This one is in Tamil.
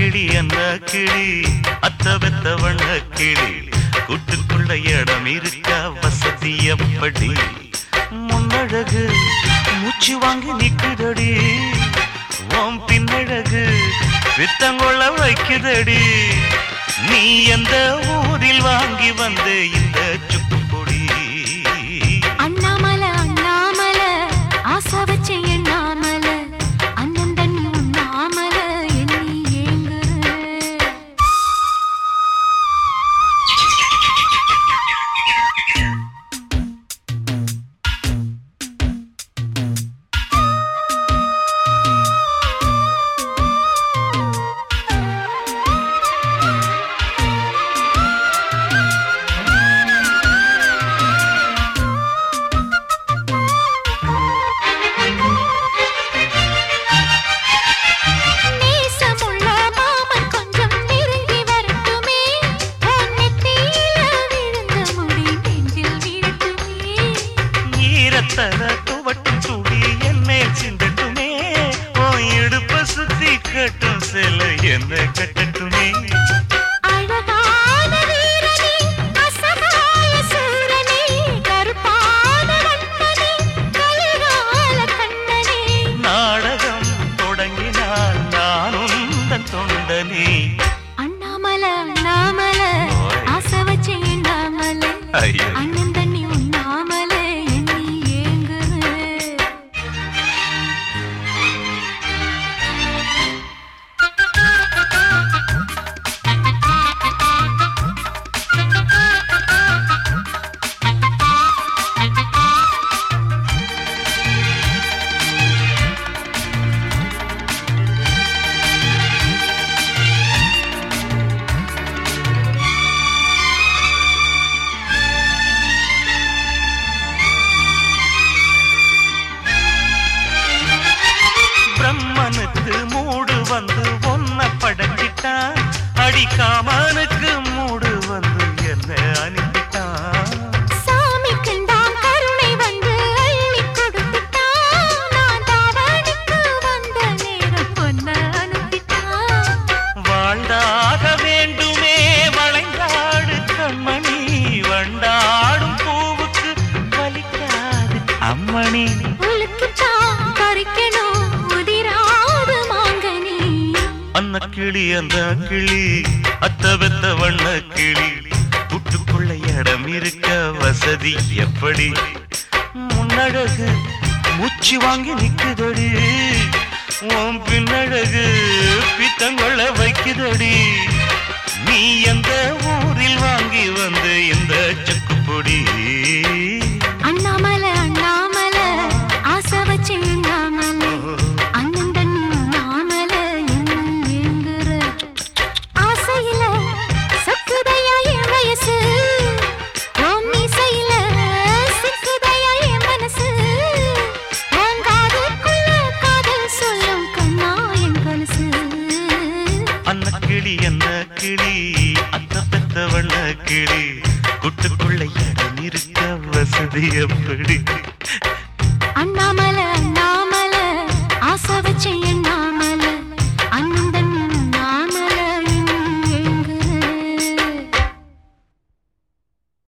கிளி என்ன கிளி அத்த வெத்த வண்ண கிளி கூட்டுக்குள்ள இடம் இருக்க வசதி எப்படி முன்னழகு மூச்சு வாங்கி நிக்குதடி உன் பின்னழகு வித்தங்கொள்ள வைக்குதடி நீ எந்த ஊரில் வாங்கி வந்த இந்த சுக்கு பொடி அண்ணாமல அண்ணாமல ஆசை வச்ச எண்ணாமல அண்ணன் தண்ணி உண்ணாமல எண்ணி ஏங்குற நேசமுள்ள மாமன் கொஞ்சம் நெருங்கி வரட்டுமே உன் நெத்தியில விழுந்த முடி நெஞ்சில் விழட்டுமே ஈரத்தர துவட்டும் சுடி என்மேல் சிந்தட்டுமே ஓ இடுப்ப சுத்தி கட்டும் சில என்ன கட்டட்டுமே அழகான வீரனே அசகாய சூரனே கருப்பான வண்ணனே கலிகால கண்ணனே நாடகம் தொடங்கினால் நானும் தன் தொண்டனே அண்ணாமல அண்ணாமல ஆசை வச்ச எண்ணாமல ஐயோ. அண்ணன் தண்ணி உண்ணாமல எண்ணி ஏங்குற பிரம்மனுக்கு மூடு வந்து ஒன்ன படைச்சிட்டான் அடிக்காமனுக்கு மூடு வந்து என்ன அனுப்பிட்டான் சாமிக்குந்தான் கருணை வந்து அள்ளிக் கொடுத்துட்டான். நான் தாவணிக்கு வந்த நேரம் பொன்ன அனுப்பிட்டான். வாழ்ந்தாக வேண்டுமே வளைந்தாடு கண்மணி வண்டாடும் பூவுக்கு வலிக்காது அம்மணி உலுக்குத்தான் பறிக்கணும் உதிராது மாங்கனி. அன்ன கிளி அந்த கிளி அத்த வெத்த வண்ண கிளி புட்டுக்குள்ள இடம் இருக்க வசதி எப்படி முன்னழகு மூச்சு வாங்கி நிக்குதடி உன் பின்னழகு பித்தங்கொள்ள வைக்குதடி நீ எந்த ஊரில் வாங்கி வந்து இந்த சக்குப்பொடி அண்ணாமல அண்ணாமல ஆசை வச்சு எண்ணாமல அண்ணன் தண்ணி உண்ணாமல என்ன ஏங்குற ஆசையில சக்குதையா என் வயசு உன் மீசையில சிக்குதையா என் மனசு உன் காதுக்குள்ள காதல் சொல்லும் கண்ணா என் கொலுசு அன்ன கிளி என்ன கிளி அத்த பெத்த வண்ண கிளி குட்டுக்குள்ள இடம் இருக்க வசதி எப்படி அண்ணாமல